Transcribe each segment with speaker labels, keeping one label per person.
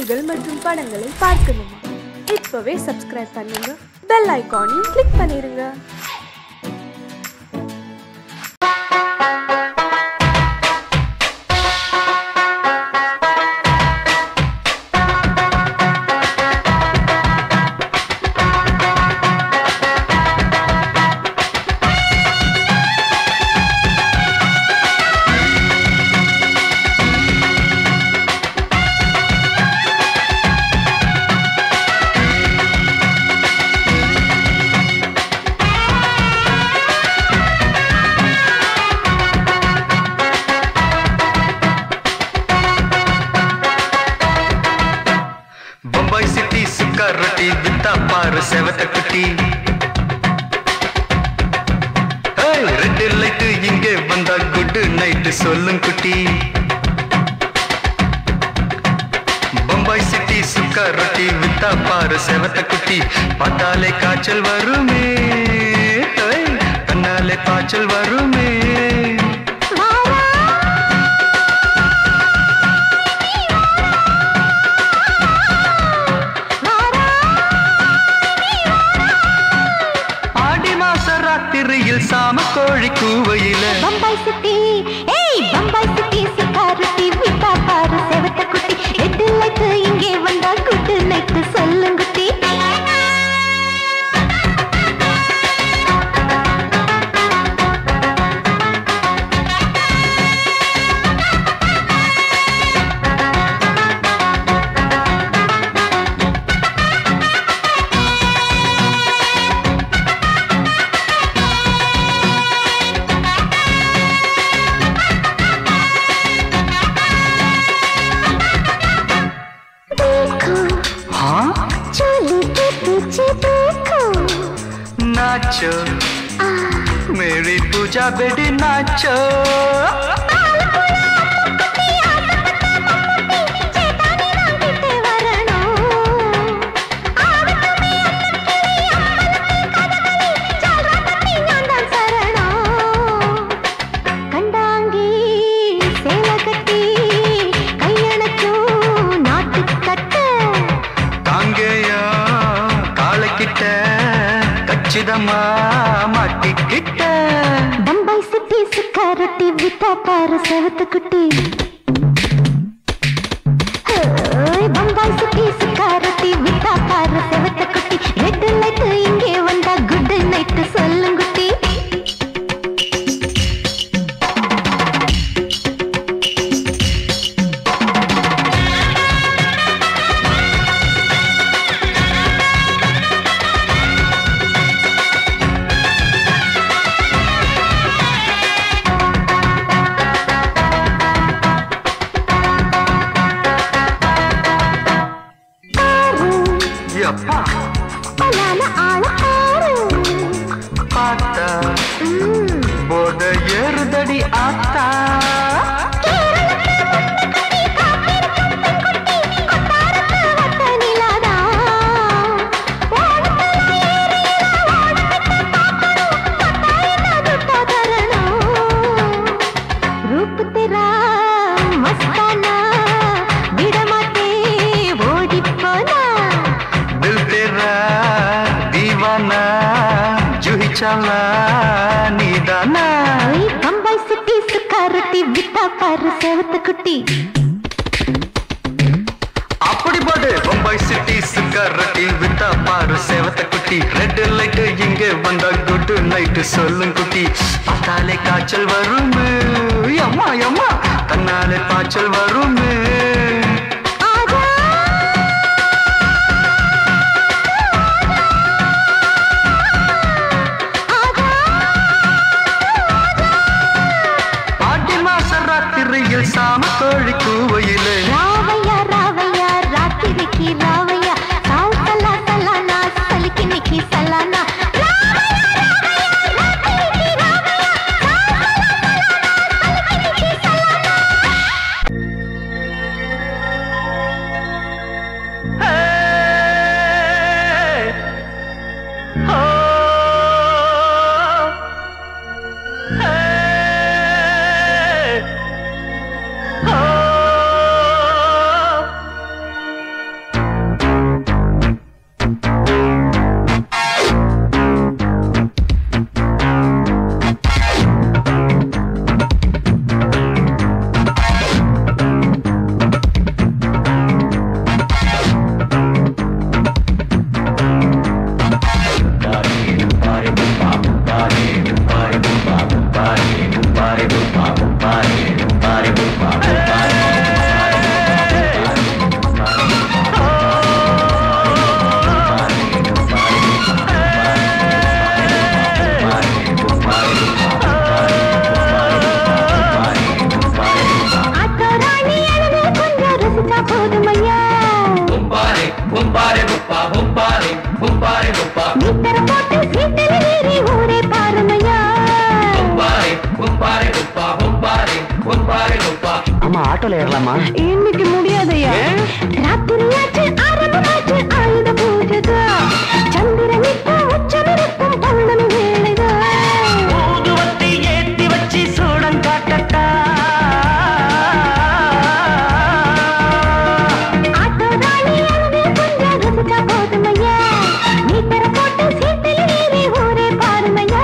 Speaker 1: நிகழ்ச்சிகள் மற்றும் படங்களை பார்க்கணுமா இப்பவே சப்ஸ்கிரைப் பண்ணுங்க பெல் ஐகானையும் கிளிக் பண்ணிருங்க
Speaker 2: பம்பாய் சிட்டி சுக்கா ரொட்டி வித்தா பாரு செவத்த குட்டி ஏய், ரெண்டு லைட்டு இங்கே வந்தா குட் நைட்டு சொல்லும் குட்டி பம்பாய் சிட்டி சுக்கா ரொட்டி வித்தா பாரு செவத்த குட்டி பார்த்தாலே காய்ச்சல் வருமே ஏய், கண்ணாலே காய்ச்சல் வருமே ஆடி மாச ராத்திரியில் சாம கோழி கூவையில
Speaker 3: பம்பாய் சிட்டி ஏய் பம்பாய் சிட்டி சிக்காரத்தி விட்டா பாரு செவத்த குட்டி எட்டு லைட்டு இங்கே வந்தா குட்டு நைட்டு சொல்லுங்குட்டி देखो
Speaker 2: हाँ
Speaker 3: चोली के पीछे देखो
Speaker 2: नाचो मेरी पूजा बेटी नाचो
Speaker 3: சேத்தானே வாங்கிட்டு வரணும் ஆடட்டுமே அன்னக்கிளி அம்பலத்து கதகளி ஜால்ரா தட்டி நான் தான் சரணம் கண்டாங்கி சேலை கட்டி கையணக்கும் நாட்டுக்கட்டு
Speaker 2: காங்கேயா காலக்கிட்ட கச்சிதமா மாட்டிக்கிட்ட
Speaker 3: பம்பாய் சிட்டி சுக்காரட்டி விட்டா பாரு செவத்து குட்டி ஹோய், பம்பாய் சிட்டி சுக்காரட்டி விட்டா பாரு செவத்து குட்டி ரெட் லைட் இங்கே வந்தா குட் நைட் சொல்லுங்குட்டி ஆறு
Speaker 2: எப்பா
Speaker 3: பலான ஆள ஆறு
Speaker 2: பார்த்தா
Speaker 3: ம்,
Speaker 2: போத ஏறுதடி ஆத்தா
Speaker 3: கேரளத்து முத்துக்குட்டி, காத்திருக்கும் பெண்குட்டி, கொட்டாரத்து வட்ட நிலாதான். ஓடத்துல ஏறினா ஓடவிட்டு பார்க்கணும், கட்டாயத்தை துட்டா தரணும். रूप तेरा मस्ताना விடமாட்டே ஓடிப் போனா
Speaker 2: दिल तेरा दीवाना जूही चाला नीदाना
Speaker 3: ஐ, பம்பாய் சிட்டி சுக்காரத்தி விட்டா பாரு செவத்து குட்டி
Speaker 2: அப்படி பாடு பம்பாய் சிட்டி சுக்கரட்டி வித்தா பாரு சேவத்த குட்டி ரெட் லைட் இங்க வந்தா குட் நைட் சொல்லும் குட்டி பார்த்தாலே காய்ச்சல் வருமே அம்மா அம்மா தன்னாலே பாய்ச்சல் வருமே
Speaker 3: ஆஜா ஆஜா
Speaker 2: ஆடி மாச ராத்திரியில் சாம கோழி கூவையிலே
Speaker 3: ராவையா ராவையா ராத்திரிக்கு ராவையா சால் சலா சலானா சலிக்கு நிக்கி சலானா மீட்டர் போட்டு சீட்டில் ஏறி ஊரே பாருமையா
Speaker 4: ஆமா ஆட்டோல ஏறலாமா
Speaker 3: இன்னைக்கு முடியாதையா ராத்திரியாச்சு ஆரம்பமாச்சு ஆயுத பூஜைதா சந்திரன் இப்ப உச்சமிருக்கும் பௌர்ணமி வேளைதா
Speaker 4: ஊதுவத்தி ஏத்தி வச்சு சூடம் காட்டட்டா
Speaker 3: ஆட்டோ ராணி அழுது கொஞ்சம் ரசிச்சா போதுமையா மீட்டர் போட்டு சீட்டில் ஏறி ஊரே பாருமையா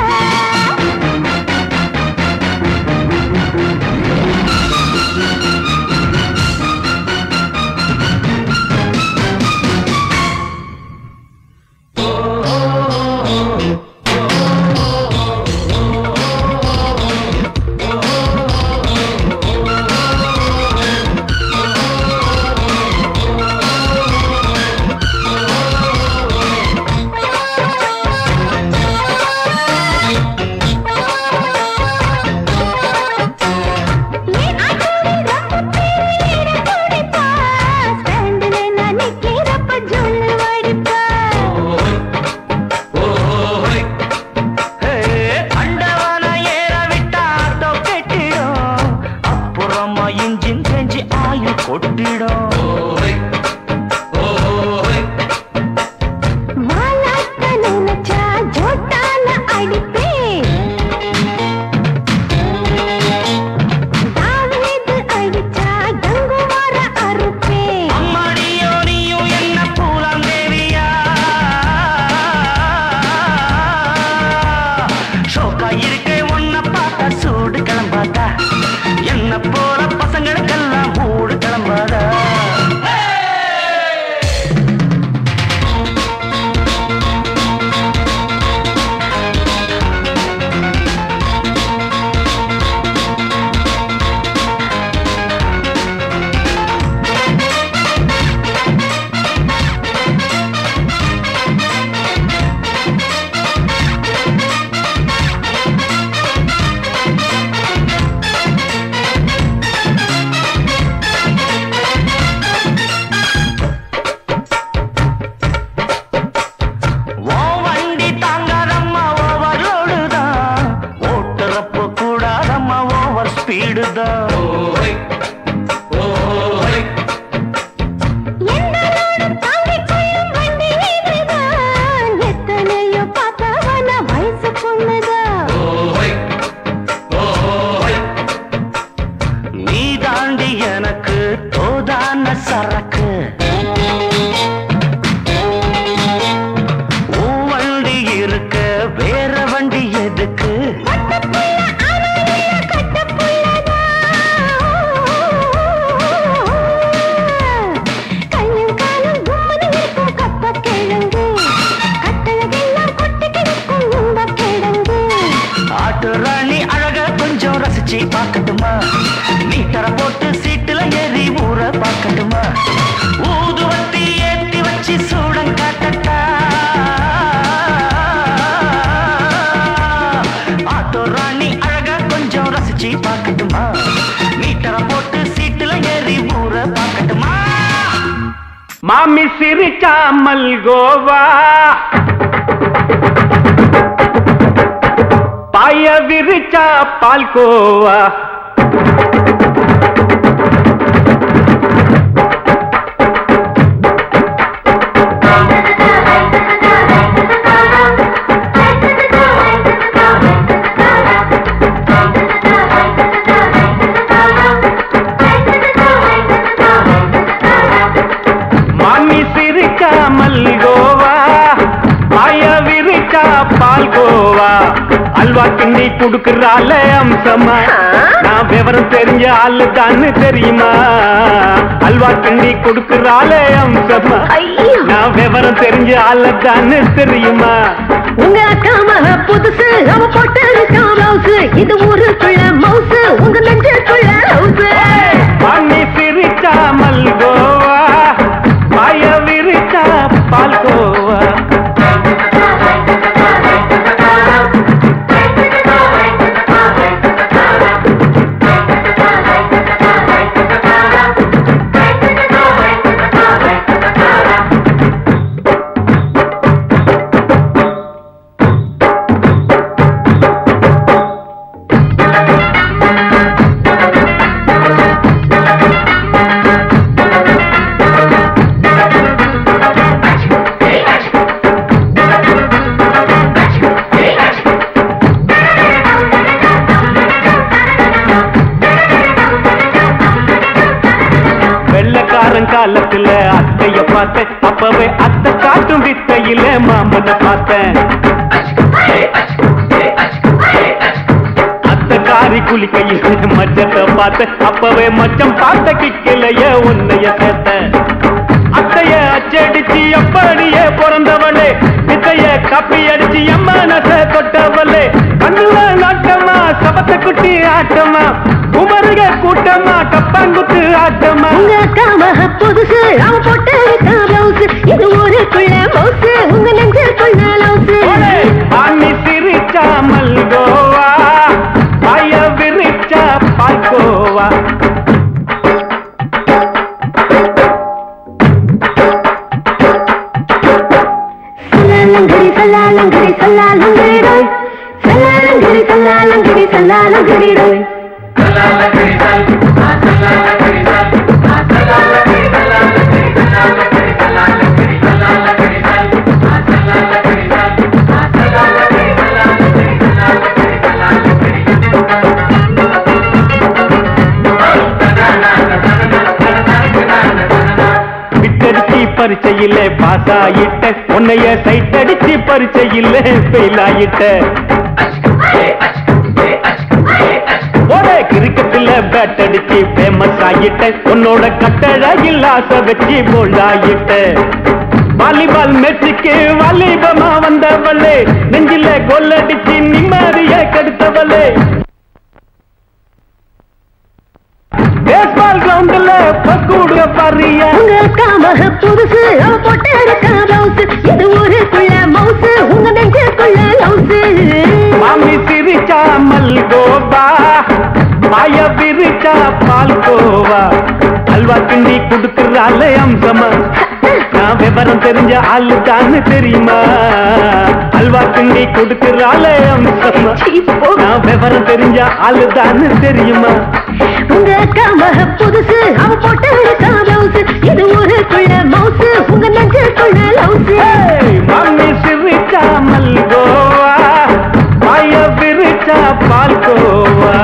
Speaker 3: ஏன் ஆட்டோவில் ரொம்ப பேரு ஏற துடிப்பா? ஸ்டாண்டுல நான் நிக்கிறப்ப ஜொல்லு வடிப்பா.
Speaker 4: அண்டவான ஏற விட்டா ஆட்டோ கெட்டிடும் அப்புறமா இன்ஜின் செஞ்சு ஆயுள் கொட்டிடும்
Speaker 3: வாலாட்ட நினைச்சா ஜோட்டால அடிப்பேன். தாவீது அடிச்சா கங்குவார அறுப்பேன்.
Speaker 4: அம்மாடியோ நீயும் என்ன பூலாம் தேவியா ஷோக்கா இருக்கே உன்னை பார்த்தா சூடு கிளம்பாதா என்ன போல பசங்களுக்கெல்லாம் மூடு கிளம்பாதா ஓ வண்டி தாங்காதம்மா ஓவர்லோடு தான் ஓட்டுறப்ப கூடாதம்மா ஓவர் ஸ்பீடு தான்
Speaker 3: என்னாலும் தாங்கிக் கொள்ளும் வண்டி இதுதான். எத்தனையோ பார்த்தவன வயசு பொண்ணுதான்
Speaker 4: நீ தாண்டி எனக்கு தோதான சரக்கு உன் வண்டி இருக்க வேற வண்டி எதுக்கு
Speaker 3: கையும் காலும் கும்மனு இருக்கும் கப்பக் கிழங்கு. கட்டழகெல்லாம் கொட்டி கிடக்கும் இன்பக் கிழங்கு.
Speaker 4: ஆட்டு ராணி அழக கொஞ்சம் ரசிச்சு பார்க்கட்டுமா மீட்டரை போட்டு சீட்டுல ஏறி ஊற பார்க்கட்டுமா ஊதுவத்தி ஏத்தி வச்சு சூடம் காட்டட்டா ஆட்டோ ராணி அழக கொஞ்சம் ரசிச்சு பார்க்கட்டுமா மீட்டரை போட்டு சீட்டுல ஏறி ஊற பார்க்கட்டுமா
Speaker 5: மாமி சிரிக்காமல் கோவா பாய விரிச்சா பால்கோவா மாமி சிரிக்காமல் கோவா பாய விரிச்சா பால்கோவா அல்வா கிண்டி குடுக்கறால அம்சமா நான் விவரம் தெரிஞ்ச ஆளு தான்னு தெரியுமா அல்வா கிண்டி குடுக்கறால அம்சமா நான் விவரம் தெரிஞ்ச ஆளு தான்னு தெரியுமா
Speaker 3: உங்க அக்கா மக புதுசு அவ போட்டு மவுசு இது ஊருக்குள்ள மவுசு உங்க நெஞ்சுக்குள்ள ஹவுசு
Speaker 5: மாமி சிரிச்சா மல்கோவா பாய விரிச்சா பால்கோவா காலத்துல அத்தைய பார்த்தேன் அப்பவே அத்தை காட்டும் வித்தையில மாமனை பார்த்தேன் அத்தை காரி குளிக்கையில் மச்சத்தை பார்த்தேன் அப்பவே மச்சம் பார்த்த கிக்கலைய உன்னைய சேர்த்தேன் அத்தைய அச்சடிச்சு அப்படியே பிறந்தவளே வித்தைய கப்பி அடிச்சு எம்மனச தொட்டவளே கண்ணுல நாட்டமா சபத்த குட்டி ஆட்டமா குமருக கூட்டமா கப்பாங்குத்து ஆட்டமா
Speaker 3: உங்க அக்கா மக புதுசு அவ போட்டு இருக்கா பிளவுஸ் இது ஊருக்குள்ள மவுசு உங்க நெஞ்சுக்குள்ள லவுசு
Speaker 5: ஓலே, ஆணி சிரிச்சா மல்கோவா பாய விரிச்சா பால்கோவா
Speaker 3: சல்லாலங்கடி சல்லாலங்கடி சல்லாலங்கடி ரோய் சல்லாலங்கடி சல்லாலங்கடி சல்லாலங்கடி ரோய்
Speaker 5: விட்டடிச்சு பரிச்சையில பாஸ் ஆயிட்ட உன்னைய சைட் அடிச்சு பரிச்சையில ஃபெயில் ஆயிட்ட ஒரே கிரிக்கெட்ல பேட் அடிச்சு ஃபேமஸ் ஆயிட்ட உன்னோட கட்டழகில் ஆசை வச்சு போல்ட் ஆயிட்ட வாலிபால் மேட்சுக்கு வாலிபமா வந்தவளே நெஞ்சில கோல் அடிச்சு நிம்மதிய கெடுத்தவளே பேஸ்பால் கிரவுண்ட்ல பக்கூடுக பாரியா
Speaker 3: உங்க அக்கா மக புதுசு அவ போட்டு இருக்கா பிளவுஸ் இது ஊருக்குள்ள மவுசு உங்க நெஞ்சுக்குள்ள லவுசு
Speaker 5: மாமி சிரிச்சா மல்கோபா மாய விரிச்சா பால்கோவா அல்வா கிண்டி குடுக்கறால அம்சமா நான் விவரம் தெரிஞ்ச ஆளு தான்னு தெரியுமா அல்வா கிண்டி குடுக்கறால அம்சமா நான் விவரம் தெரிஞ்ச ஆளு தான்னு தெரியுமா
Speaker 3: உங்க அக்கா மக புதுசு அவ போட்டு இருக்கா பிளவுஸ் இது ஊருக்குள்ள மவுசு உங்க நெஞ்சுக்குள்ள லவுசு
Speaker 5: ஏய், மாமி சிரிச்சா மல்கோவா மாய விரிச்சா பால்கோவா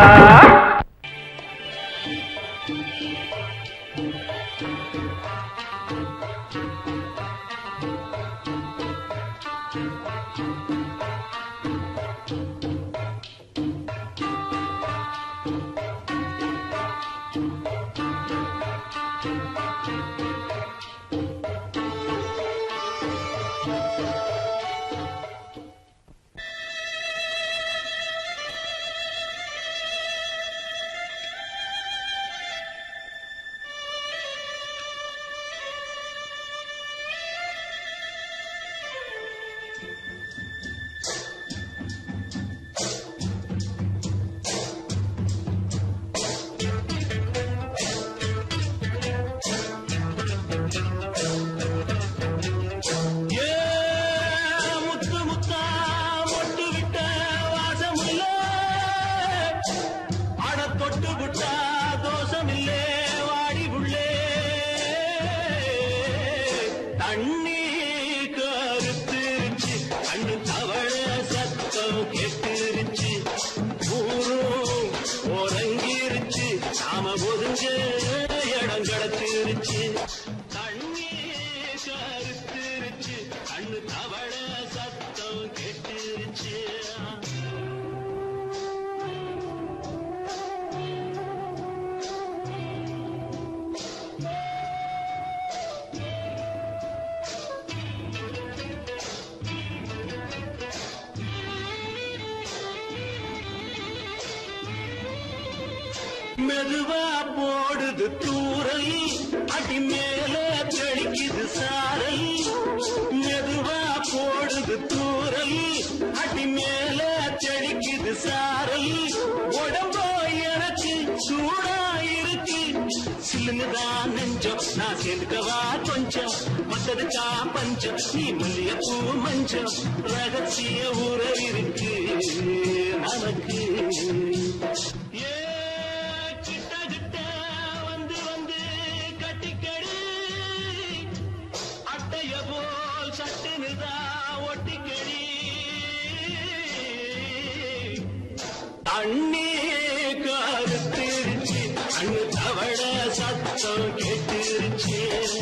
Speaker 6: முத்து முத்தா மொட்டு விட்ட வாசமில்ல அட தொட்டு விட்டா தோஷமில்லே வாடி உள்ளே தண்ணி கருத்துருச்சு கண்ணு தவழ சத்தம் கேட்டுருச்சு ஊரும் உறங்கிருச்சு நாம ஒதுங்க இடம் கிடச்சிருச்சு தண்ணி கருத்துருச்சு கண்ணு தவழ சத்தம் கேட்டுருச்சு மெதுவா போடுது தூரல் அடி மேல தெளிக்குது சாரல் மெதுவா போடுது தூரல் அடி மேல தெளிக்குது சாரல் உடம்போ எனக்கு சூடா இருக்கு சில்லுங்கதான் நெஞ்சம் நான் சேர்ந்துக்கவா கொஞ்சம் மத்ததுக்கா பஞ்சம் நீ மல்லிய பூ மஞ்சம் ரகசிய உறவிருக்கு நமக்கு ஏ கிட்ட கிட்ட வந்து வந்து கட்டிக்கடி அட்டைய போல் சட்டுனுதா ஒட்டிக்கடி தண்ணி கருத்திருச்சு அண்ணு தவழ சத்தம் கேட்டுருச்சு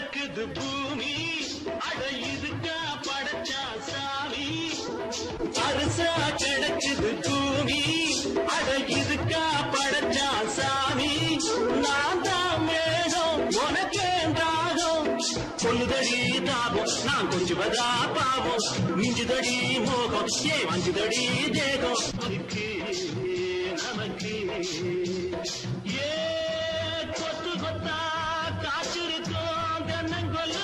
Speaker 6: கிடக்குது பூமி அட இதுக்கா படைச்சா சாமி அரிசா கிடக்குது பூமி அட இதுக்கா படைச்சா சாமி நான் தான் மேகம் உனக்கே தாகம் சொல்லுதடி தாபம் நான் கொஞ்சுவதா பாவம் மிஞ்சுதடி மோகம் ஏ வஞ்சுதடி தேகம் அதுக்கு நமக்கு ஏ கொத்து கொத்தா காய்ச்சிருக்கோம் தென்னங்கொல்ல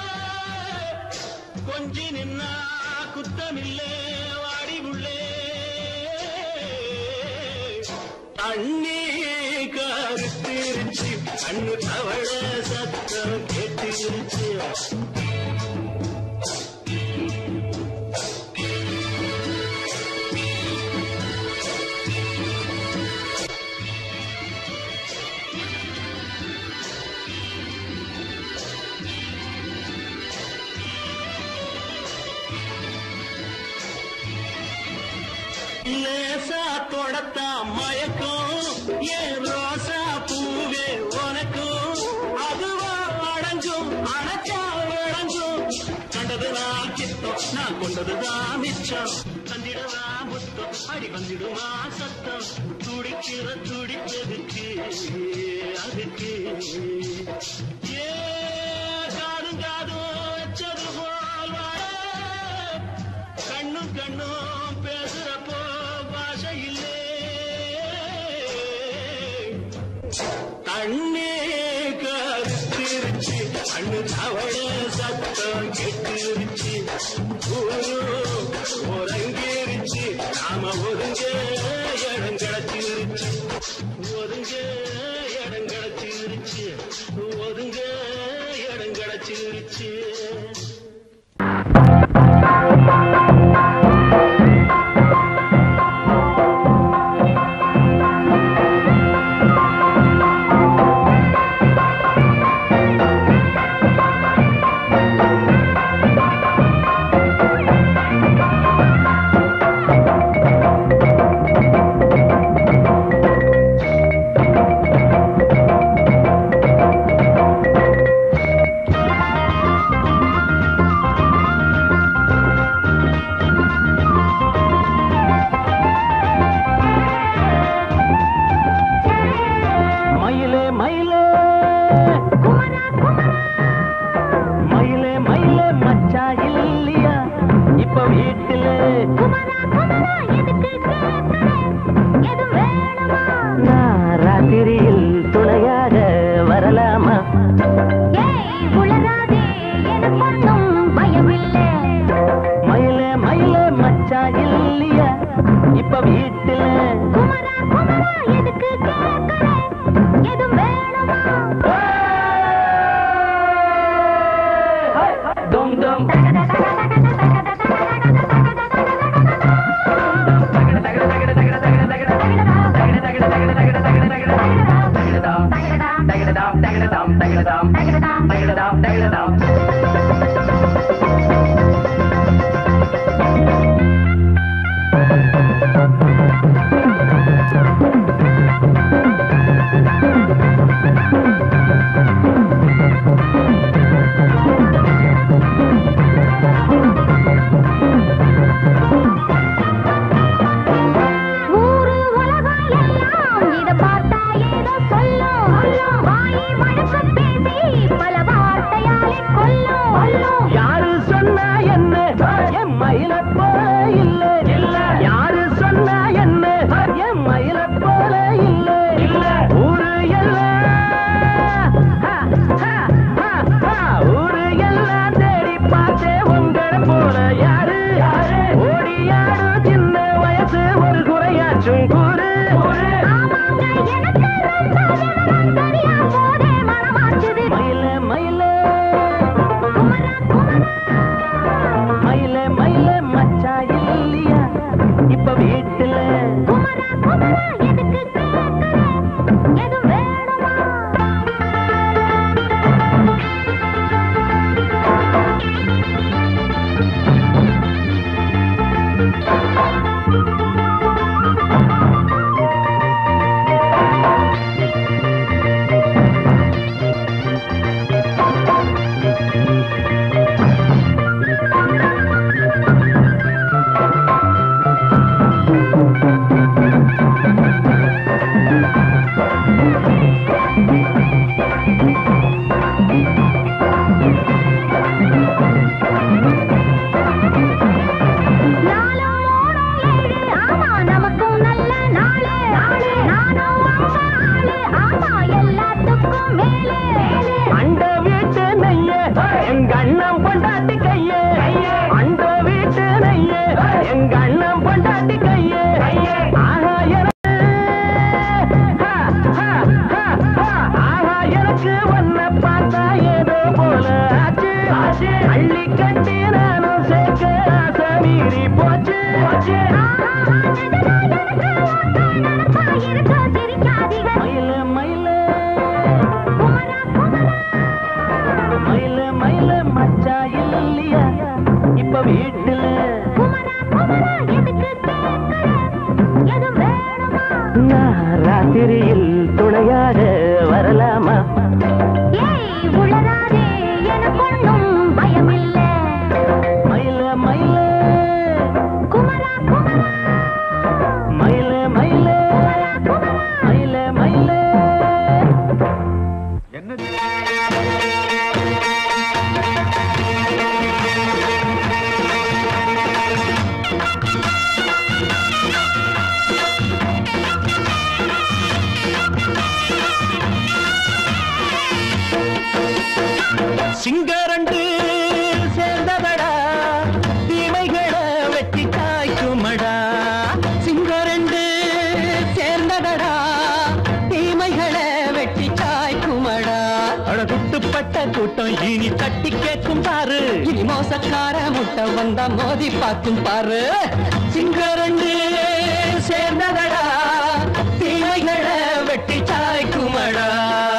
Speaker 6: கொஞ்சி நின்னா குத்தமில்லே வாடி உள்ளே தண்ணி கருத்திருச்சு கண்ணு தவழ சத்தம் கேட்டிருச்சு லேசா தொடத்தா மயக்கம் ஏன் ரோசா பூவே உனக்கும் அதுவா அடங்கும் அணைச்சா அடங்கும் கண்டதுதான் கித்தம் நான் கொண்டதுதான் மிச்சம் தந்திடவா முத்தம் அடி வந்திடுமா சத்தம் துடிக்கிற துடிப்பதுக்கு அதுக்கு ஏ காதும் காதும் வச்சது போல் வாழ கண்ணும் கண்ணும் பேசுறப்போ பாஷை இல்லே தண்ணே கருத்திருச்சு கண்ணு தவழ சத்தம் கெட்டிருச்சு ஊரு ஒரங்கிருச்சு நாம ஒருங்க இடம் கிடைச்சிருச்சு ஒருங்க இடம் கிடைச்சிருச்சு ஒருங்க இடம் கிடைச்சிருச்சு
Speaker 5: மயிலே மயிலே மயிலே மயிலே மச்சா இல்லையா இப்ப வீட்டுல நான் ராத்திரியில் துணையாக வரலாமா மயிலே மயிலே மச்சா இல்லையா இப்ப வீட்டுல டும் டும்
Speaker 3: Thank you.
Speaker 5: போல ஆச்சு அள்ளி கட்டி நானும் சேர்க்க ஆசை மீறி போச்சு மயில மயில மயில மயில மச்சா இல்லையா இப்ப வீட்டுல நான் ராத்திரியில் துணையாக வரலாமா மயில மயில மயில மயில மயில மயில சிங்கரண்டு சேர்ந்ததடா தீமைகளை வெட்டி காய்க்குமடா சிங்கரண்டு சேர்ந்ததடா தீமைகளை வெட்டி காய்க்குமடா அழகுட்டுப்பட்ட கூட்டம் இனி தட்டி கேட்கும் பாரு இனி மோசக்கார முட்டை வந்தா மோதி பார்க்கும் பாரு சிங்கரண்டு சேர்ந்ததடா தீமைகளை வெட்டி சாய்க்குமடா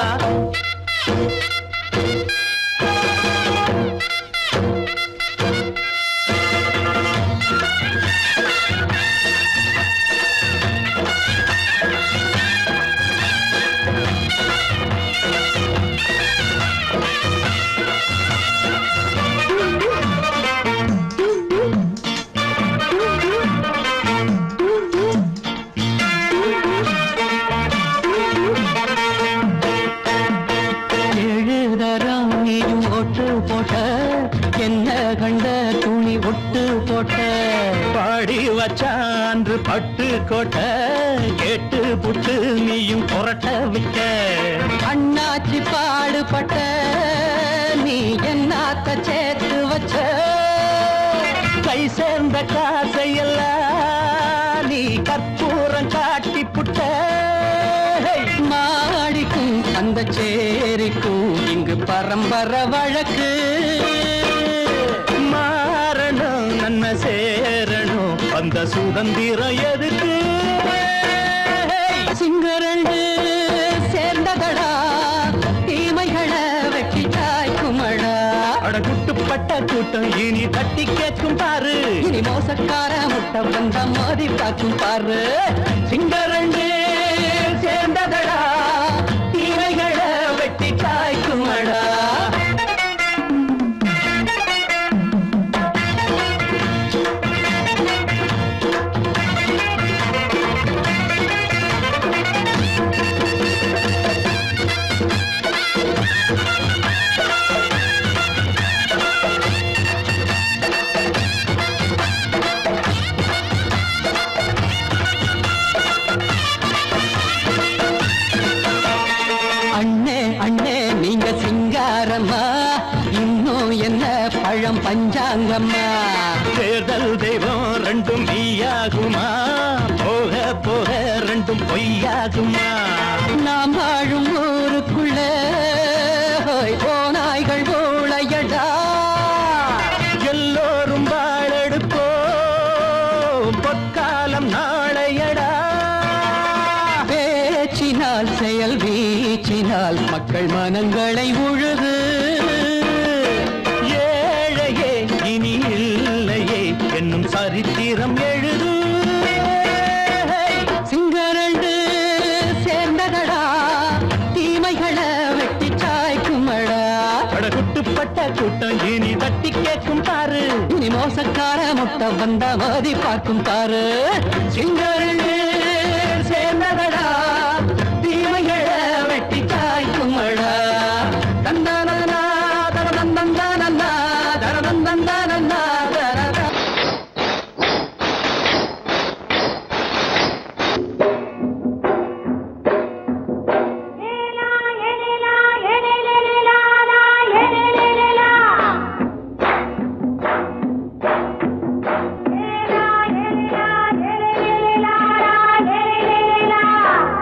Speaker 5: எழுதரம் நீயும் ஒட்டு போட்ட என்ன கண்ட துணி ஒட்டு போட்ட பாடி வச்சான்று பட்டு கோட்ட கேட்டு புட்டு நீயும் புரட்ட விட்ட அண்ணாச்சி பாடுபட்ட நீ என்னாத்த சேர்த்து வச்ச கை சேர்ந்த காசையெல்லாம் நீ கற்பூரம் காட்டி புட்ட மாடிக்கும் அந்த சேரிக்கும் இங்கு பரம்பரை வழக்கு மாறணும் நன்மை சேரணும் அந்த சுதந்திரம் எதுக்கு சிங்கரண்டு சேர்ந்ததடா தீமைகளை வெட்டி சாய்க்குமடா அடகுட்டுப்பட்ட கூட்டம் இனி தட்டி கேட்கும் பாரு இனி மோசக்கார முட்டை வந்த மோதி பார்க்கும் பாரு சிங்கரண்டு சேர்ந்ததடா தீமைகளை வெட்டி சாய்க்குமடா அண்ணே அண்ணே நீங்க சிங்காரம்மா இன்னும் என்ன பழம் பஞ்சாங்கம்மா தேர்தல் தெய்வம் ரெண்டும் மெய்யாகுமா போக போக ரெண்டும் பொய்யாகுமா நாம் வாழும் ஊருக்குள்ள ஹோய், ஓநாய்கள் ஊழையடா எல்லோரும் வாழெடுப்போம் பொற்காலம் நாளையடா பேச்சினால் செயல் வீச்சினால் மக்கள் மனங்களை உழுது ஏழையே இனி இல்லையே என்னும் சரித்திரம் எழுது சிங்கரண்டு சேர்ந்ததடா தீமைகளை வெட்டி சாய்க்குமடா படகுட்டுப்பட்ட கூட்டம் இனி தட்டி கேட்கும் பாரு இனி மோசக்கார முட்டை வந்த மோதி பார்க்கும் பாரு சிங்கரண்டு சேர்ந்ததடா தீமைகளை வெட்டி சாய்க்குமடா தந்தானா தரதந்தந்தானா தரதந்தந்தானா தரதா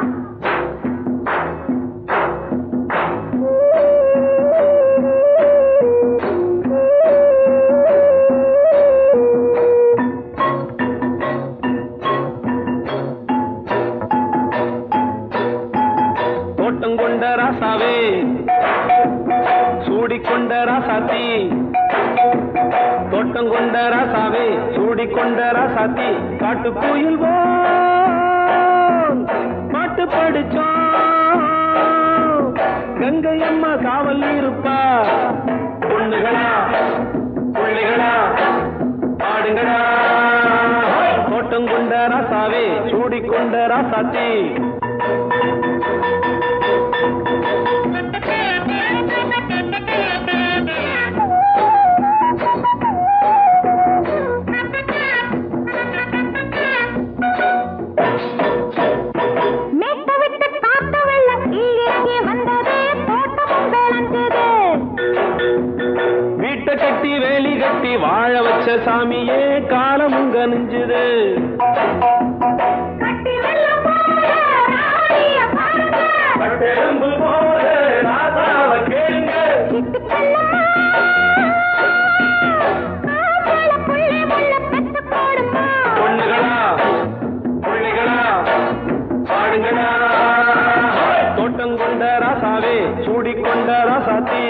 Speaker 3: ஏ
Speaker 5: ராசாத்தி தோட்டம் கொண்ட ராசாவே சூடி கொண்ட ராசாத்தி காட்டு கோயில் பாட்டு படிச்சோம் கங்கை அம்மா காவல் இருப்பா பொண்ணுகளா பிள்ளைகளா ஆடுங்களா தோட்டம் கொண்ட ராசாவே சூடி கொண்ட ராசாத்தி
Speaker 3: மேட்ட விட்டு காத்த வெள்ளம் கீழிறங்கி வந்தது தோட்டமும் விளைஞ்சது
Speaker 5: வீட்டை கட்டி வேலி கட்டி வாழ வச்ச சாமியே காலமுங்க நெஞ்சுது
Speaker 3: கட்டி வெள்ளம் போல ராணிய பாருங்க
Speaker 5: பட்டெலும்பு போல ராசாவ கேளுங்க
Speaker 3: சிட்டு செல்லம்மா காப்பாள புள்ளை முள்ள பெத்து போடுமா
Speaker 5: பொண்ணுகளா பிள்ளைகளா ஆடுங்களா தோட்டம் கொண்ட ராசாவே சூடி கொண்ட ராசாத்தி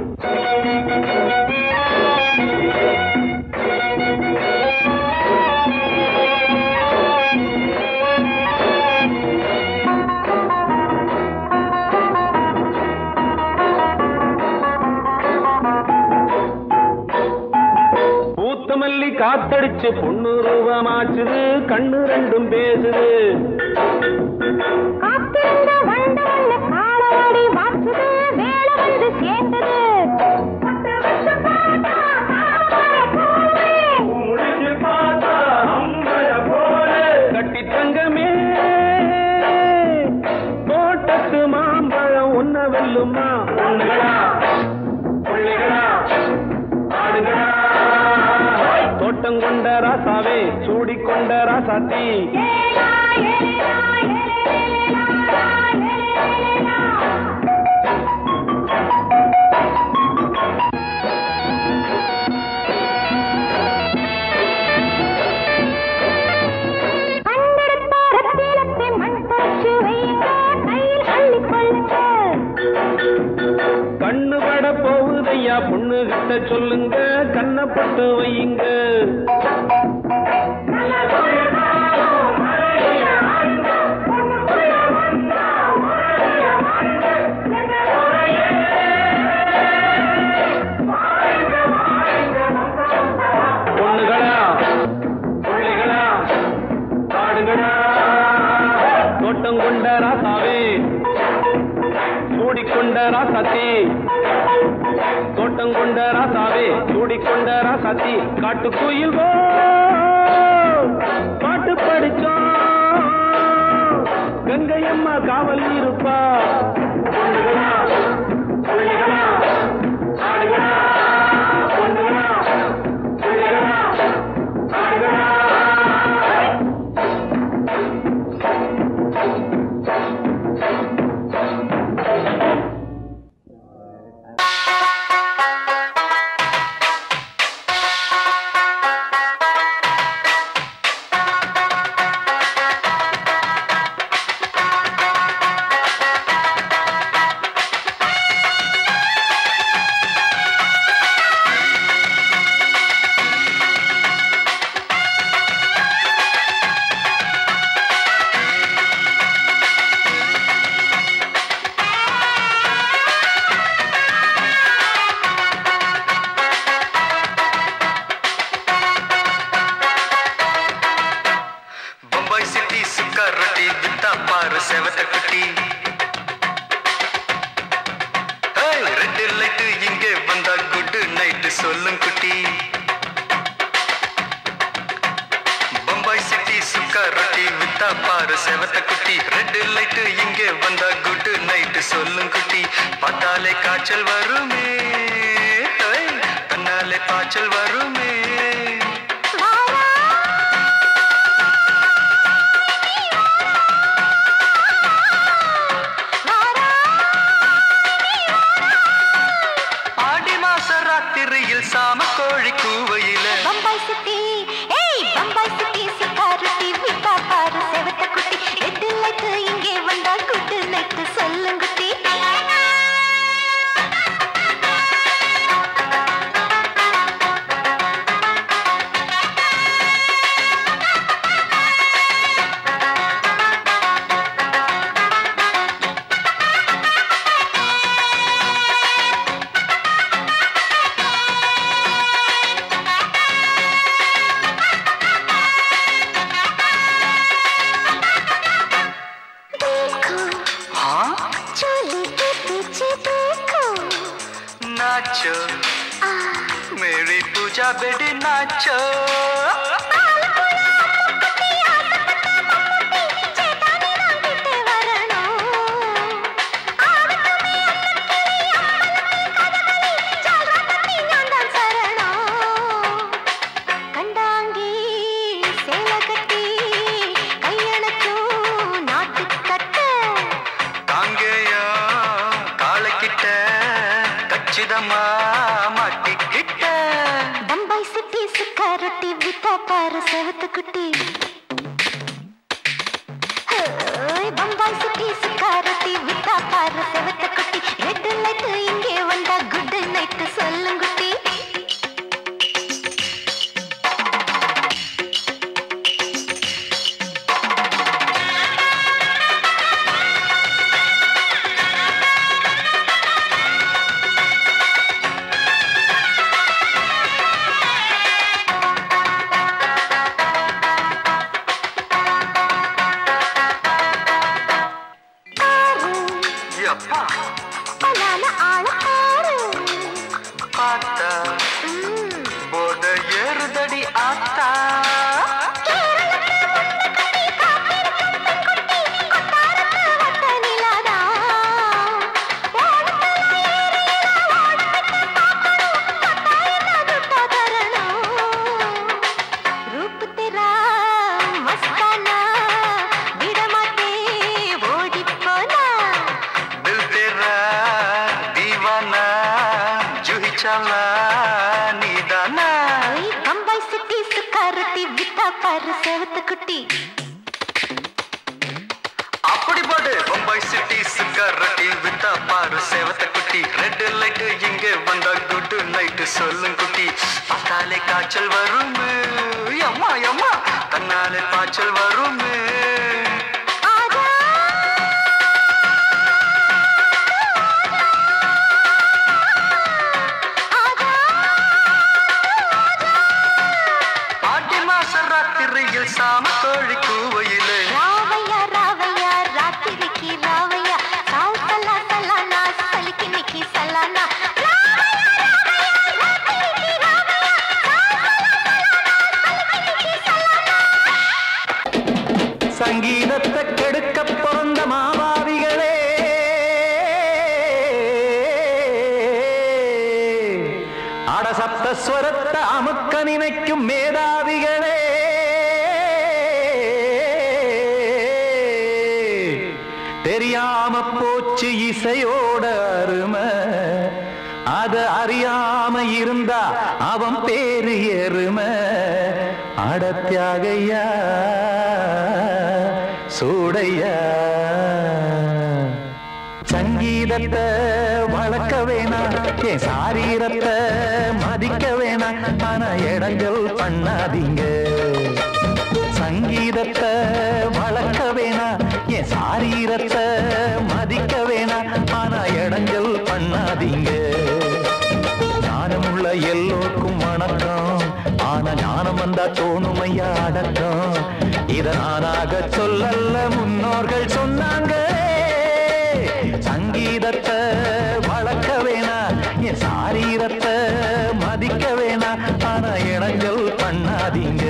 Speaker 5: பூத்த மல்லி காத்தடிச்சு பொண்ணு ரூபமாச்சுது கண்ணு ரெண்டும் பேசுது
Speaker 3: காத்திருந்த வண்டு வந்து காலவாடி வாச்சுது வேலை வந்து சேர்ந்தது பட்டு வச்சு பார்த்தா தாமரை பூவே.
Speaker 5: முடிச்சு பார்த்தா அம்பர போல கட்டி தங்கமே தோட்டத்து மாம்பழம் உன்ன வெல்லுமா பொண்ணுகளா பிள்ளைகளா ஆடுகளா தோட்டம் கொண்ட ராசாவே சூடி கொண்ட ராசாத்தி
Speaker 3: ஏலா, ஏலேலா, ஏலேலேலா, ஏலேலேலா. கண்டெடுத்த ரத்தினத்தை மண் போச்சு வையுங்க, கையில் அள்ளிக் கொள்ளுங்க.
Speaker 5: கண்ணு பட போகுதையா பொண்ணு கிட்ட சொல்லுங்க கண்ணப்பட்டு வையுங்க பொண்ணுகளா பிள்ளைகளா ஆடுகளா தோட்டம் கொண்ட ராசாவே சூடிக்கொண்ட ராசாத்தி தோட்டம் கொண்ட ராசாவே சூடிக்கொண்ட ராசாத்தி காட்டு கோயில் பாட்டு படிச்சோம் கங்கை அம்மா காவல் இருப்பா பொண்ணுகளா பிள்ளைகளா ஆடுகளா பொண்ணுகளா பிள்ளைகளா ஆடுகளா
Speaker 2: பம்பாய் சிட்டி சுக்கா ரொட்டி வித்தா பாரு செவத்த குட்டி ஏய், ரெட் லைட் இங்கே வந்தா குட் நைட் சொல்லும் குட்டி பம்பாய் சிட்டி சுக்கா ரொட்டி வித்தா பாரு செவத்த குட்டி ரெட் லைட் இங்கே வந்தா குட் நைட் சொல்லும் குட்டி பார்த்தாலே காய்ச்சல் வருமே ஏய், தன்னாலே பாய்ச்சல் வருமே ஆடி மாச ராத்திரியில் சாம கோழி கூவையில
Speaker 3: பம்பாய் சிட்டி ஏய் பம்பாய் சிட்டி சிக்காருட்டி விட்டா பாரு செவத்த குட்டி எட்டு லைட்டு இங்கே வந்தா குட்டு நைட்டு சொல்லுங்குட்டி
Speaker 2: பூஜா பெடி நாச்சோ
Speaker 3: கண்டாங்கி சேல கட்டி கையணக்கும் நாட்டு கட்ட
Speaker 2: காங்கேயா காலக்கிட்ட கச்சிதமா மாட்டிக்கிட்ட
Speaker 3: பம்பாய் சிட்டி சுக்கா ரொட்டி வித்தா பாரு செவத்து குட்டி ஹோய், பம்பாய் சிட்டி சுக்கா ரொட்டி வித்தா பாரு செவத்து குட்டி ரெட் லைட் இங்கே வந்தா குட் நைட் சொல்லுங்குட்டி பாரு
Speaker 2: எப்பா
Speaker 3: பலான ஆள பாரு
Speaker 2: பார்த்தா
Speaker 3: ம்,
Speaker 2: போத ஏறுதடி ஆத்தா
Speaker 3: வட்ட நிலாதா. ஓடத்துல ஏறினா ஓடவிட்டு பார்க்கணும். கட்டாயமா துட்டா தரணும். रूप तेरा मस्ताना விடமாட்டே ஓடிப் போனா
Speaker 2: दिल तेरा दीवाना जूही चाला नीदाना
Speaker 3: ஓய், பம்பாய் சிட்டி சுக்காரத்தி வித்தா பாரு செவத்து குட்டி
Speaker 2: அப்படி போடு பம்பாய் சிட்டி சிக்கரட்டி வித்தா பாரு சேவத்த குட்டி ரெட் லைட் இங்க வந்தா குட் நைட் சொல்லும் குட்டி பார்த்தாலே காய்ச்சல் வரும் அம்மா அம்மா தன்னாலே பாய்ச்சல் வரும்
Speaker 3: ஆஜா ஆஜா
Speaker 2: ஆடி மாச ராத்திரியில் சாம கோழி கூவையிலே
Speaker 3: ராவையா ராவையா ராத்திரிக்கு ராவையா சால் சலா சலானா சலிக்கு நிக்கி சலானா
Speaker 5: சங்கீதத்தை கெடுக்க பிறந்த மாவாதிகளே அடசப்த ஸ்வரத்தை அமுக்க நினைக்கும் மேதாவிகளே தெரியாம போச்சு இசையோட அருமை அத அறியாம இருந்தா அவன் பேரு எருமை அடத்தியாகையா சூடையா சங்கீதத்தை வளர்க்க வேணாம் என் சாரீரத்தை மதிக்க வேணாம் ஆனா இடங்கள் பண்ணாதீங்க சங்கீதத்தை வளர்க்க வேணாம் என் சாரீரத்தை மதிக்க வேணாம் ஆனா இடங்கள் பண்ணாதீங்க ஞானமுள்ள எல்லோருக்கும் வணக்கம் ஆனா ஞானம் வந்தா தோணுமையா அடக்கம் இத நானாக சொல்லல்ல முன்னோர்கள் சொன்னாங்க சங்கீதத்தை வளர்க்க வேணா என் சாரீரத்தை மதிக்க வேணா ஆனா இடங்கள் பண்ணாதீங்க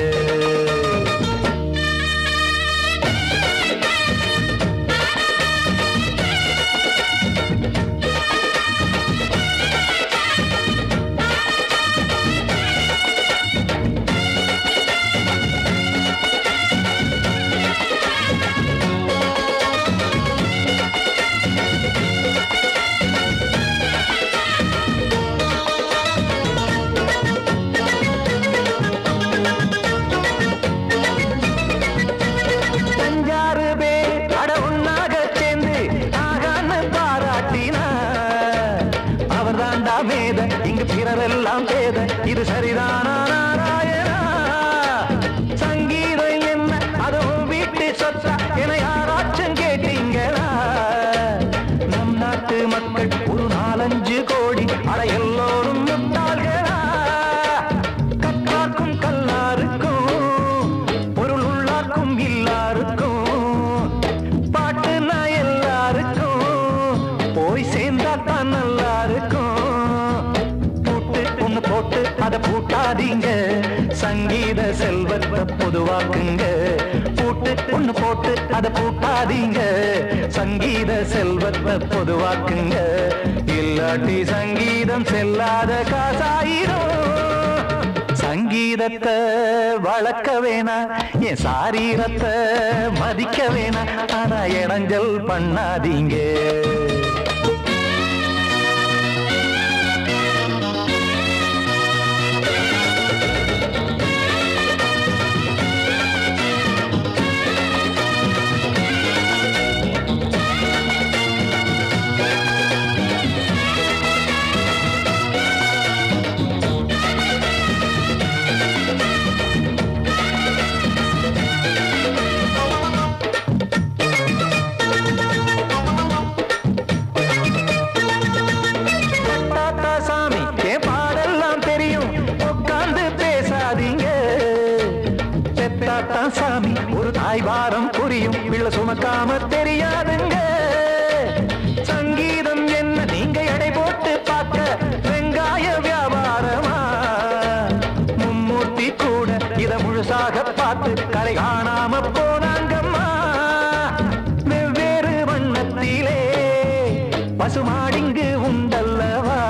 Speaker 5: அஞ்சாறு பேர் அட ஒன்னாக சேர்ந்து ஆகான்னு பாராட்டினா அவர் தாண்டா மேத இங்கு பிறரெல்லாம் பேத இது சரிதானா நாராயணா சங்கீதம் என்ன அதுவும் வீட்டு சொத்தா என யாராச்சும் கேட்டீங்களா நம் நாட்டு மக்கள் ஒரு நாலஞ்சு கோடி அட எல்லோரும் முட்டாள்களா கற்றார்க்கும் கல்லாருக்கும் பொருள் உள்ளார்க்கும் இல்லாருக்கும் பாட்டுனா எல்லாருக்கும் போய் சேர்ந்தா தான் நல்லா இருக்கும் பூட்டு ஒண்ணு போட்டு அதை பூட்டாதீங்க சங்கீத செல்வத்தை பொதுவாக்குங்க பூட்டு ஒண்ணு போட்டு அதை பூட்டாதீங்க சங்கீத செல்வத்தை பொதுவாக்குங்க இல்லாட்டி சங்கீதம் செல்லாத காசாயிரும் சங்கீதத்தை வளர்க்க வேணா என் சாரீரத்தை மதிக்க வேணா ஆனா இடைஞ்சல் பண்ணாதீங்க தாத்தா சாமி என் பாடெல்லாம் தெரியும் உட்கார்ந்து பேசாதீங்க பெத்தாத்தா சாமி ஒரு தாய் வாரம் புரியும் பிள்ளை சுமக்காம தெரியாதுங்க சங்கீதம் என்ன நீங்க எடை போட்டு பார்க்க வெங்காய வியாபாரமா மும்மூர்த்தி கூட இத முழுசாக பார்த்து கரை காணாம போனாங்கம்மா வெவ்வேறு வண்ணத்திலே பசுமாடிங்கு உண்டல்லவா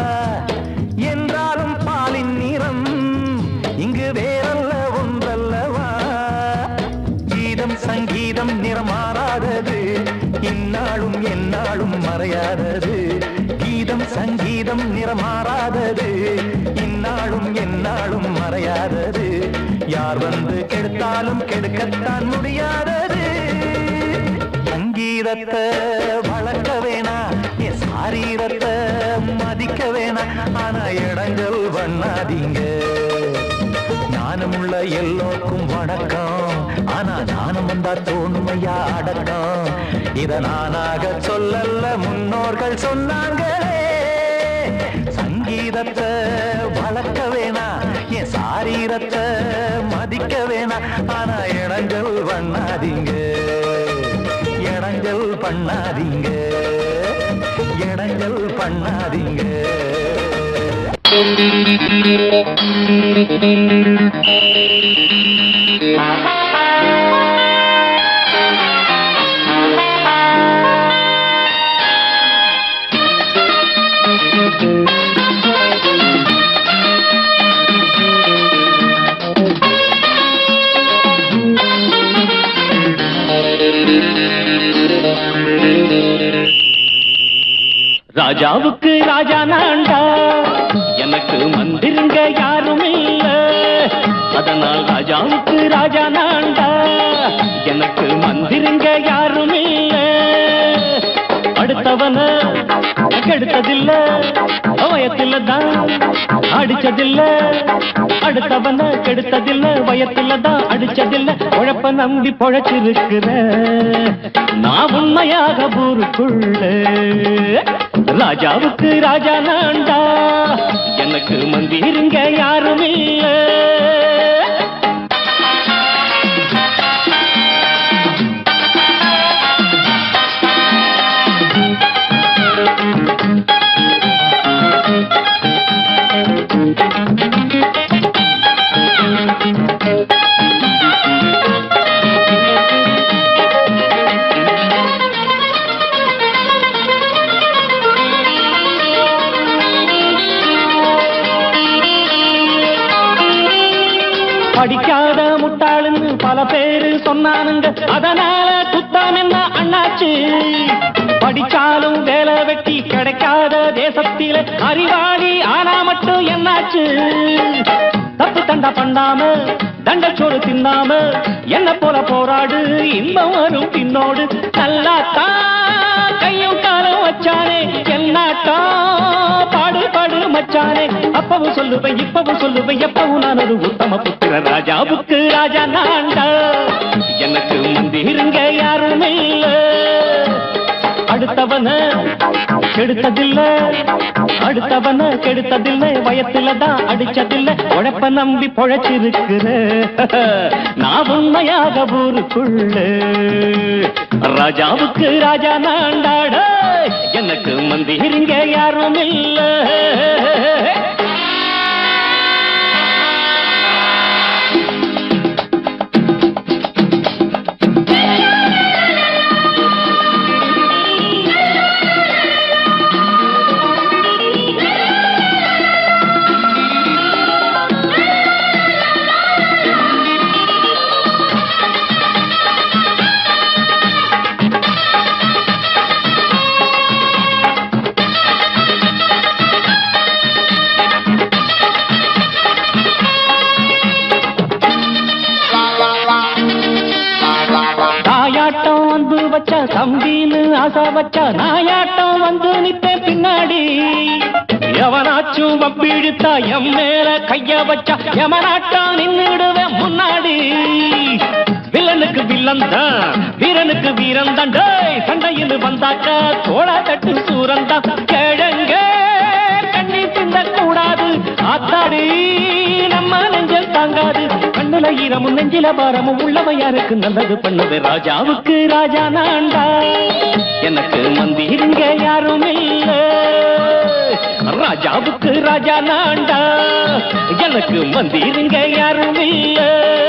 Speaker 5: என்றாலும் பாலின் நிறம் இங்கு வேறல்ல ஒன்றல்லவா கீதம் சங்கீதம் நிறம் மாறாதது இந்நாளும் எந்நாளும் மறையாதது கீதம் சங்கீதம் நிறம் மாறாதது இந்நாளும் எந்நாளும் மறையாதது யார் வந்து கெடுத்தாலும் கெடுக்கத்தான் முடியாதது சங்கீதத்தை வளர்க்க வேணா என் சாரீரத்தை மதிக்க வேணா ஆனா இடங்கள் பண்ணாதீங்க ஞானமுள்ள எல்லோருக்கும் வணக்கம் ஆனா ஞானம் வந்தா தோணுமையா அடக்கம் இத நானாக சொல்லல்ல முன்னோர்கள் சொன்னாங்களே சங்கீதத்தை வளர்க்க வேணா என் சாரீரத்தை மதிக்க வேணா ஆனா இடங்கள் பண்ணாதீங்க இடங்கள் பண்ணாதீங்க இடங்கள் பண்ணாதீங்க
Speaker 4: ராஜாவுக்கு ராஜா நான்டா எனக்கு மந்திருங்க யாரும் இல்ல அதனால் ராஜாவுக்கு ராஜா நான்டா எனக்கு மந்திருங்க யாரும் இல்ல அடுத்தவன கெடுத்ததில்ல வயத்தில தான் அடிச்சதில்ல அடுத்தவன கெடுத்ததில்ல வயத்தில தான் அடிச்சதில்ல உழப்ப நம்பி பொழைச்சிருக்கிற நான் உண்மையாக ஊருக்குள்ள ராஜாவுக்கு ராஜா நான்டா எனக்கு மந்திருங்க யாரும் இல்ல படிக்காத முட்டாளுன்னு பல பேரு சொன்னானுங்க அதனால குத்தாம் என்ன அண்ணாச்சு படிச்சாலும் வேலை வெட்டி கிடைக்காத தேசத்தில அறிவாளி ஆனா மட்டும் என்னாச்சு தப்பு தண்டா பண்ணாம தண்டச்சோறு தின்னாம என்ன போல போராடு இன்பம் வரும் பின்னோடு நல்லாத்தான் கையும் காலம் வச்சானே என்னாட்டா பாடு பாடு மச்சானே அப்பவும் சொல்லுவேன் இப்பவும் சொல்லுவேன் எப்பவும் நான் ஒரு உத்தம புத்திர ராஜாவுக்கு ராஜா நான்டா எனக்கு மந்திருங்க யாரும் இல்ல அடுத்தவன கெடுத்ததில்ல அடுத்தவன கெடுத்ததில்ல வயத்துல தான் அடிச்சதில்ல உழைப்ப நம்பி பொழைச்சிருக்கிற நான் உண்மையாக ஊருக்குள்ள ராஜாவுக்கு ராஜா நாண்டாட எனக்கு மந்திரிங்க யாரும் இல்ல
Speaker 7: ஆசை வச்சா நாயாட்டம் வந்து நிப்பேன் பின்னாடி எவனாச்சும் வப்பிழுத்தா எம் மேல கைய வச்சா எமனாட்டம் நின்னுடுவேன் முன்னாடி வில்லனுக்கு வில்லன் தான் வீரனுக்கு வீரன் தான் டேய் சண்டையில் வந்தாக்க தோள தட்டு சூரன் தான் கிழங்க கண்ணி தின்ன கூடாது ஆத்தாடி நம்ம நெஞ்சல் தாங்காது கண்ணுல ஈரமும் நெஞ்சில பாரமும் உள்ளவன் யாருக்கு நல்லது பண்ணது ராஜாவுக்கு ராஜா நான்டா எனக்கு மந்திருங்க யாரும் இல்ல ராஜாவுக்கு ராஜா நான்டா எனக்கு மந்திருங்க யாரும் இல்ல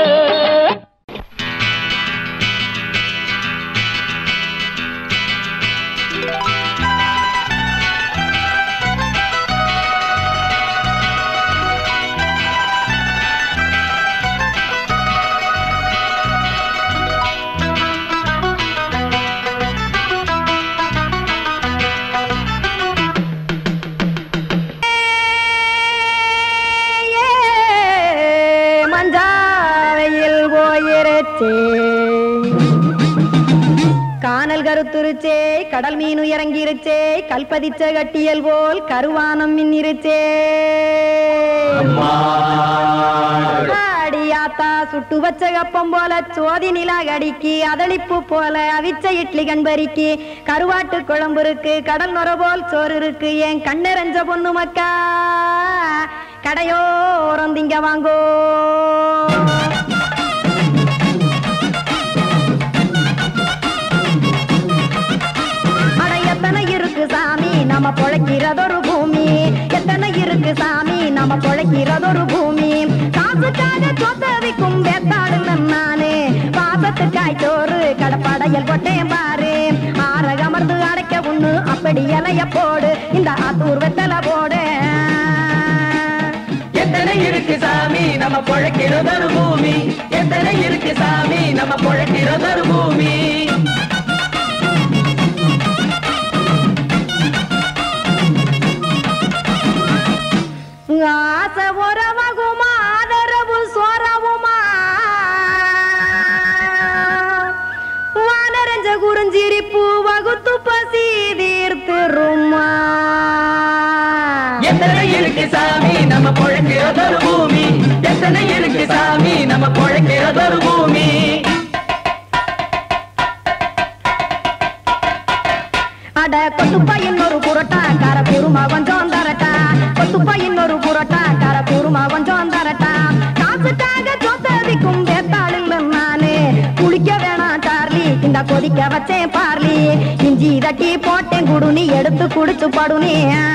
Speaker 8: மஞ்சாவையில் போயிருச்சே கானல் கருத்துருச்சே கடல் மீன் இறங்கிருச்சே கல்பதிச்ச கட்டியல் போல் கருவானம் மின்னிருச்சே ஆடியாத்தா சுட்டு வச்ச கப்பம் போல சோதி நிலா கடிக்கு அதளிப்பு போல அவிச்ச இட்லி கண்பறிக்கு கருவாட்டு குழம்பு இருக்கு கடல் நுர போல் சோறு இருக்கு என் கண்ணெரஞ்ச பொண்ணு மக்கா கடையோரம் திங்க வாங்கோ அட எத்தனை இருக்கு சாமி நம்ம பொழைக்கிறதொரு பூமி எத்தனை இருக்கு சாமி நம்ம பொழைக்கிறதொரு பூமி காசுக்காக சொத்தவிக்கும் வேத்தாடுங்க நானு பாசத்துக்காய் சோறு கடப்படையல் போட்டேன் பாரு ஆற அமர்ந்து அடைக்க ஒண்ணு அப்படி இலைய போடு இந்த ஆத்தூர் வெத்தலை போடு
Speaker 5: எத்தனை இருக்கு சாமி நம்ம பொழைக்கிறதொரு பூமி எத்தனை இருக்கு சாமி நம்ம பொழைக்கிறதொரு பூமி
Speaker 8: ஆசை உறவகுமா ஆதரவு சோறவுமா வானரஞ்ச குறிஞ்சிரிப்பு வகுத்து பசி தீர்த்துருமா
Speaker 5: எத்தனை இருக்கு சாமி நம்ம பொழைக்கிறதொரு பூமி எத்தனை இருக்கு சாமி நம்ம பொழைக்கிறதொரு பூமி
Speaker 8: அட கொத்துப்பா இன்னொரு புரோட்டா கார குருமா கொஞ்சம் தரட்டா கொத்துப்பா இன்னொரு புரோட்டா கார குருமா கொஞ்சம் தரட்டா காசுக்காக சொத்ததிக்கும் வேத்தாளில் நானு குளிக்க வேணாம் சார்லி இந்த கொதிக்க வச்சேன் பார்லி இஞ்சி தட்டி போட்டேன் குடுனி எடுத்து குடிச்சு படுனி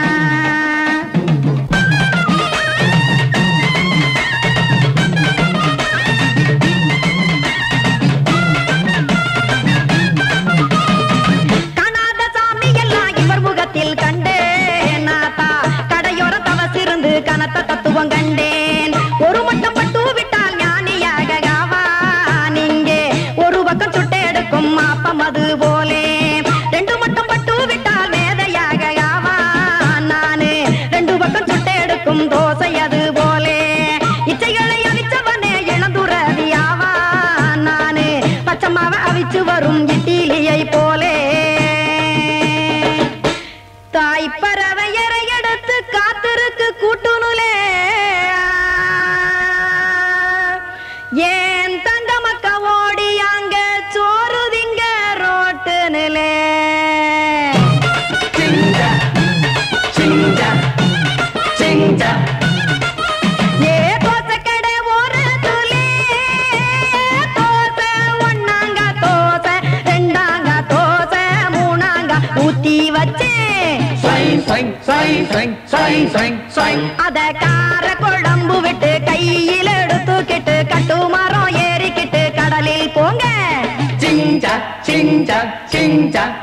Speaker 8: காணாத சாமி எல்லாம் இவர் முகத்தில் கண்டேன் நாத்தா கடையோர தவசிருந்து கனத்த தத்துவம் கண்டேன் ஒரு மட்டம் பட்டு விட்டால் ஞானியாக ஆவான் இங்கே ஒரு பக்கம் சுட்டு எடுக்கும் மாப்பம் அது போலே ரெண்டு மட்டம் பட்டு விட்டால் மேதையாக ஆவான் நானு ரெண்டு பக்கம் சுட்டு எடுக்கும் தோசை அது போலே இச்சைகளை அவிச்சவனே இளந்துறவி ஆவான் நானு பச்சமாவ அவிச்சு வரும் இட்டிலியை போலே தாய் பறவையரை எடுத்து காத்திருக்கு கூட்டுனுலே ஏன் தங்க மக்க ஓடி அங்க சோறு திங்க ரோட்டு நிலே
Speaker 5: சிங்கா சிங்கா சிங்கா
Speaker 8: ஏ தோசை கடை ஒரு துளி தோசை ஒன்னாங்க தோசை ரெண்டாங்க தோசை மூணாங்க ஊத்தி வச்சேன்
Speaker 5: சை சை சை சை சை சை சை
Speaker 8: அத கார குழம்பு விட்டு கையில் எடுத்துக்கிட்டு கட்டு மரம் ஏறிக்கிட்டு கடலில் போங்க
Speaker 5: சிங்கா சிங்கா சிங்கா